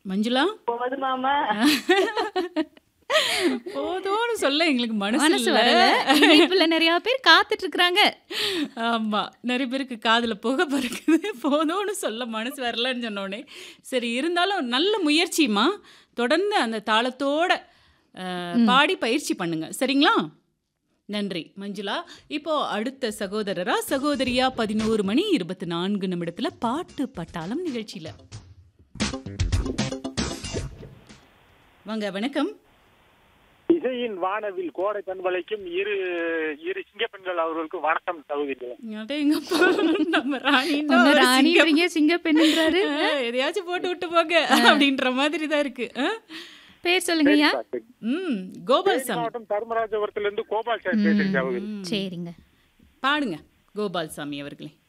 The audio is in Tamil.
மஞ்சுளா போதுமாமா போதும்னு சொல்ல எங்களுக்கு மனசு மனசு இல்ல. வரல இணைப்புல நிறைய பேர் காத்துட்டு இருக்காங்க ஆமா நிறைய பேருக்கு காதுல புகை பறக்குது போதும்னு சொல்ல மனசு வரலன்னு சொன்னோடனே சரி இருந்தாலும் நல்ல முயற்சிமா தொடர்ந்து அந்த தாளத்தோட அஹ், பாடி பயிற்சி பண்ணுங்க சரிங்களா நன்றி மஞ்சுளா இப்போ அடுத்த சகோதரரா சகோதரியா பதினோரு மணி இருபத்தி நான்கு நிமிடத்துல பாட்டு பட்டாளம் நிகழ்ச்சியில வாங்க வணக்கம் இசையின் வானவில் கோடை பண்பலைக்கும் இரு இரு சிங்கப்பெண்கள் அவர்களுக்கும் வணக்கம் சகோதரிகளே அடேங்கப்பா, நம்ம ராணின்னா ஒன்னு ஒரு சிங்கம். ராணின்றீங்க சிங்க பெண்ணுன்றாரு ஆ, எதையாச்சும் போட்டு விட்டு போங்க அப்படின்ற மாதிரி தான் இருக்கு ஆ? பேர் சொல்லுங்கய்யா ம் கோபால் சாமி மாவட்டம் தர்மராஜபுரத்துல இருந்து கோபால் சார் பேசுறேன் சகோதரி சரிங்க பாடுங்க கோபால் சாமி அவர்களே